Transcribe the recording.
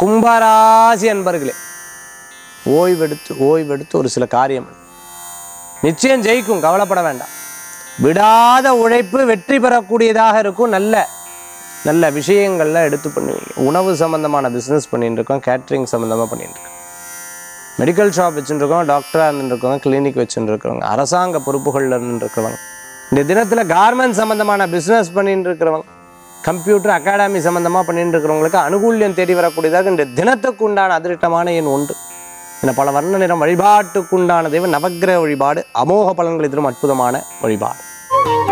கும்பராசி அன்பர்களே ஓய்வெடுத்து ஓய்வெடுத்து ஒரு சில காரியம் பண்ணு. நிச்சயம் ஜெயிக்கும் கவலைப்பட வேண்டாம் விடாத உழைப்பு வெற்றி பெறக்கூடியதாக இருக்கும் நல்ல நல்ல விஷயங்கள்லாம் எடுத்து பண்ணுவீங்க உணவு சம்மந்தமான பிஸ்னஸ் பண்ணிட்டு இருக்கோம் கேட்ரிங் சம்மந்தமாக பண்ணிட்டு இருக்கோம் மெடிக்கல் ஷாப் வச்சுருக்கோம் டாக்டராக இருந்துருக்கோங்க கிளினிக் வச்சுருக்கிறவங்க அரசாங்க பொறுப்புகளில் இருந்துருக்கிறவங்க இந்த தினத்தில் கார்மெண்ட் சம்மந்தமான பிஸ்னஸ் பண்ணிட்டு இருக்கிறவங்க கம்ப்யூட்டர் அகாடமி சம்மந்தமாக பண்ணிட்டு இருக்கிறவங்களுக்கு அனுகூல்யம் தேடி வரக்கூடியதாக இந்த தினத்துக்கு உண்டான அதிருஷ்டமான எண் உண்டு என பல வர்ண நிறம் வழிபாட்டுக்குண்டான தெய்வம் நவக்கிரக வழிபாடு அமோக பலன்களை தரும் அற்புதமான வழிபாடு